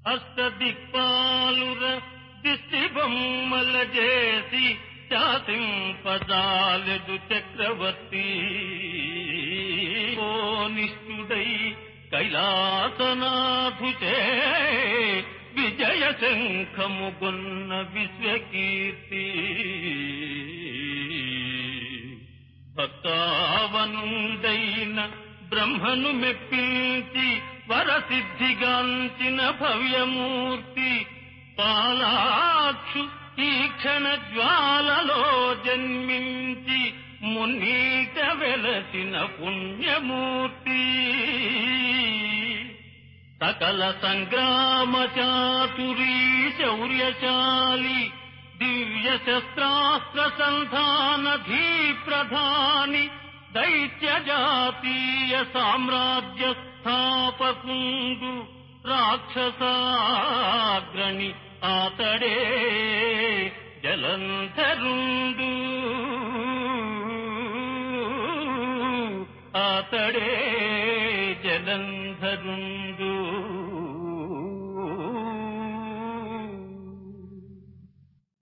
అష్టదిక్పాలుర దిష్టి బొమ్మల చేసి శాసింపజాలెడు చక్రవర్తి ఓ నిష్ఠుడై కైలాసనాథుచే విజయ శంఖముగొన్న విశ్వకీర్తి భక్తావనుండైన బ్రహ్మను మెప్పించి వరసిద్ధిగాంచిన భవ్యమూర్తి పాలాక్షు ఈ క్షణ జ్వాలలో జన్మించి మున్నీట వెలసిన పుణ్యమూర్తి సకల సంగ్రామ చాతురీ శౌర్యశాలి దివ్య శస్త్రాస్త్ర సంధాన ధీ ప్రధాని దైత్య జాతీయ సామ్రాజ్య స్థాపకుండు రాక్షసాగ్రణి ఆతడే జలంధరుండు ఆతడే జలంధరుండు